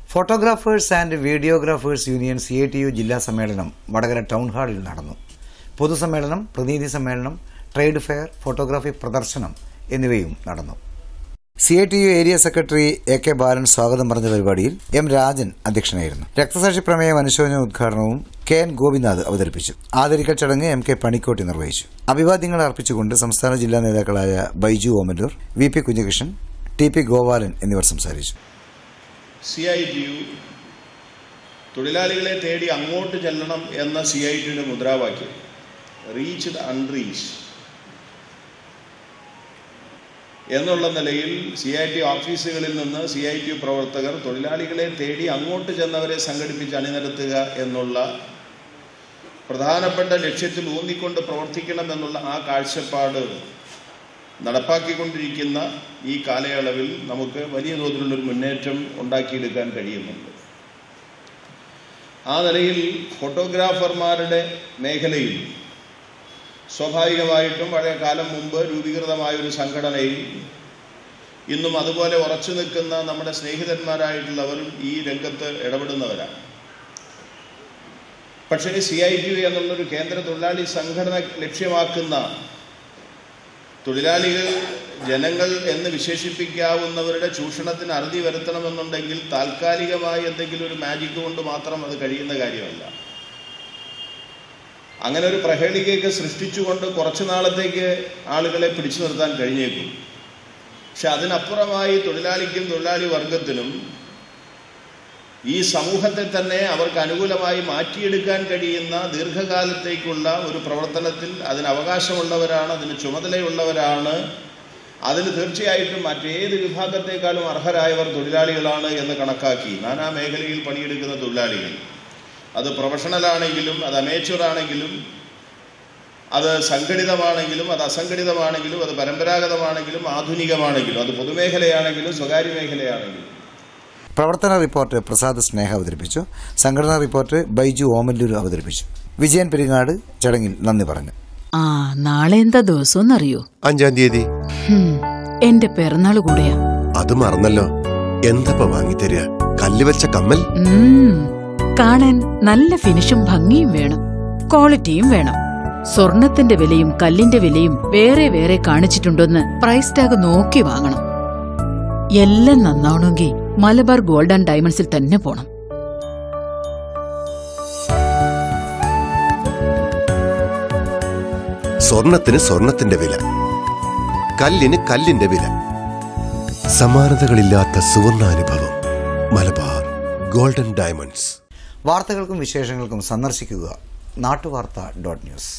photographers and videographers union C I T U ജില്ലാ സമ്മേളനം Vadakara town ഹാളിൽ നടന്നു പൊതുസമ്മേളനം പ്രതിനിധി സമ്മേളനം ട്രേഡ് ഫെയർ ഫോട്ടോഗ്രാഫി പ്രദർശനം എന്നിവയും നടന്നു C I T U area secretary A K Balan സ്വാഗതം പറഞ്ഞ പരിപാടിയിൽ എം രാജൻ അധ്യക്ഷനായിരുന്നു രക്തസാക്ഷി പ്രമേയം അനുശോചന ഉദ്ഘാടനവും കെ എൻ ഗോപിനാഥ് അവതരിപ്പിച്ചു ആദരിക്കൽ ചടങ്ങ് എം കെ പണിക്കോട്ടി നിർവഹിച്ചു അഭിവാദ്യങ്ങൾ അർപ്പിച്ചുകൊണ്ട് സംസ്ഥാന ജില്ലാ നേതാക്കളായ Baiju Omalloor V P Kunjakrishnan T P Gopalan എന്നിവർ സംസാരിച്ചു സി ഐ ടി യു തൊഴിലാളികളെ തേടി അങ്ങോട്ട് ചെല്ലണം എന്ന സി ഐ ടിയുടെ മുദ്രാവാക്യം റീച്ച് ദ അൺറീച്ച് എന്നുള്ള നിലയിൽ സി ഐ ടി ഓഫീസുകളിൽ നിന്ന് സി ഐ ടി യു പ്രവർത്തകർ തൊഴിലാളികളെ തേടി അങ്ങോട്ട് ചെന്നവരെ സംഘടിപ്പിച്ച് അണിനിരത്തുക എന്നുള്ള പ്രധാനപ്പെട്ട ലക്ഷ്യത്തിൽ ഊന്നിക്കൊണ്ട് പ്രവർത്തിക്കണം എന്നുള്ള ആ കാഴ്ചപ്പാട് നടപ്പാക്കിക്കൊണ്ടിരിക്കുന്ന ഈ കാലയളവിൽ നമുക്ക് വലിയ തോതിലുള്ളൊരു മുന്നേറ്റം ഉണ്ടാക്കിയെടുക്കാൻ കഴിയുന്നുണ്ട് ആ നിലയിൽ ഫോട്ടോഗ്രാഫർമാരുടെ മേഖലയിൽ സ്വാഭാവികമായിട്ടും വളരെ കാലം മുമ്പ് രൂപീകൃതമായ ഒരു സംഘടനയിൽ ഇന്നും അതുപോലെ ഉറച്ചു നിൽക്കുന്ന നമ്മുടെ സ്നേഹിതന്മാരായിട്ടുള്ളവരും ഈ രംഗത്ത് ഇടപെടുന്നവരാണ് പക്ഷേ സി ഐ ടി യു എന്നുള്ളൊരു കേന്ദ്ര തൊഴിലാളി സംഘടന ലക്ഷ്യമാക്കുന്ന തൊഴിലാളികൾ ജനങ്ങൾ എന്ന് വിശേഷിപ്പിക്കാവുന്നവരുടെ ചൂഷണത്തിന് അറുതി വരുത്തണമെന്നുണ്ടെങ്കിൽ താൽക്കാലികമായി എന്തെങ്കിലും ഒരു മാജിക് കൊണ്ട് മാത്രം അത് കഴിയുന്ന കാര്യമല്ല അങ്ങനെ ഒരു പ്രഹേളികയൊക്കെ സൃഷ്ടിച്ചുകൊണ്ട് കുറച്ചു നാളത്തേക്ക് ആളുകളെ പിടിച്ചു നിർത്താൻ കഴിഞ്ഞേക്കും പക്ഷെ അതിനപ്പുറമായി തൊഴിലാളിക്കും തൊഴിലാളി വർഗത്തിനും ഈ സമൂഹത്തെ തന്നെ അവർക്ക് അനുകൂലമായി മാറ്റിയെടുക്കാൻ കഴിയുന്ന ദീർഘകാലത്തേക്കുള്ള ഒരു പ്രവർത്തനത്തിൽ അതിന് അവകാശമുള്ളവരാണ് അതിന് ചുമതലയുള്ളവരാണ് അതിന് തീർച്ചയായിട്ടും മറ്റേത് വിഭാഗത്തെക്കാളും അർഹരായവർ തൊഴിലാളികളാണ് എന്ന് കണക്കാക്കി നാനാ മേഖലയിൽ പണിയെടുക്കുന്ന തൊഴിലാളികൾ അത് പ്രൊഫഷണലാണെങ്കിലും അത് അമേച്വർ ആണെങ്കിലും അത് സംഘടിതമാണെങ്കിലും അത് അസംഘടിതമാണെങ്കിലും അത് പരമ്പരാഗതമാണെങ്കിലും ആധുനികമാണെങ്കിലും അത് പൊതുമേഖലയാണെങ്കിലും സ്വകാര്യ മേഖലയാണെങ്കിലും പ്രവർത്തന റിപ്പോർട്ട് പ്രസാദ് സ്നേഹ അവതരിപ്പിച്ചു സംഘടനാ റിപ്പോർട്ട് ബൈജു ഓമല്ലൂർ അവതരിപ്പിച്ചു വിജയൻ പെരിങ്ങാട് ചടങ്ങിൽ നന്ദി പറഞ്ഞു ആ നാളെ എന്താ ദിവസമെന്നറിയോ അഞ്ചാം തീയതി ഹും, എന്റെ പിറന്നാള് കൂടെയാ അത് മറന്നല്ലോ എന്തപ്പ വാങ്ങിത്തരിക കല്ല് വെച്ച കമ്മൽ ഉം, കാണാൻ നല്ല ഫിനിഷും ഭംഗിയും വേണം ക്വാളിറ്റിയും വേണം സ്വർണത്തിന്റെ വിലയും കല്ലിന്റെ വിലയും വേറെ വേറെ കാണിച്ചിട്ടുണ്ടോന്ന് പ്രൈസ് ടാഗ് നോക്കി വാങ്ങണം എല്ലാം നന്നാവണമെങ്കിൽ മലബാർ ഗോൾഡ് ആൻഡ് ഡയമണ്ട്സിൽ തന്നെ പോണം സ്വർണത്തിന് സ്വർണത്തിന്റെ വില കല്ലിന് കല്ലിന്റെ വില സമാനതകളില്ലാത്ത സുവർണാനുഭവം മലബാർ ഗോൾഡൻ ഡയമണ്ട്സ് വാർത്തകൾക്കും വിശേഷങ്ങൾക്കും സന്ദർശിക്കുക നാട്ടുവാർത്ത ഡോട്ട് ന്യൂസ്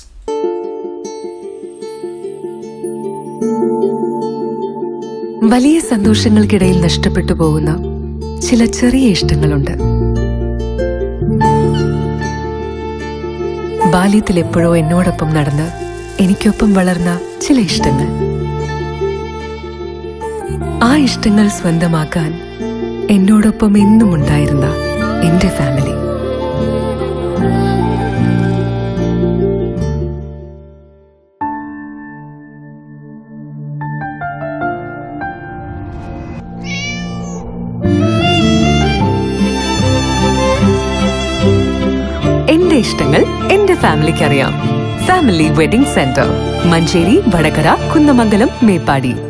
വലിയ സന്തോഷങ്ങൾക്കിടയിൽ നഷ്ടപ്പെട്ടു പോകുന്ന ചില ചെറിയ ഇഷ്ടങ്ങളുണ്ട് ബാല്യത്തിൽ എപ്പോഴോ എന്നോടൊപ്പം നടന്ന് എനിക്കൊപ്പം വളർന്ന ചില ഇഷ്ടങ്ങൾ ആ ഇഷ്ടങ്ങൾ സ്വന്തമാക്കാൻ എന്നോടൊപ്പം എന്നും ഉണ്ടായിരുന്ന എന്റെ ഫാമിലി എന്റെ ഇഷ്ടങ്ങൾ എന്റെ ഫാമിലിക്ക് അറിയാം family wedding centre Manjeri Vadakara Kunnamangalam Meppadi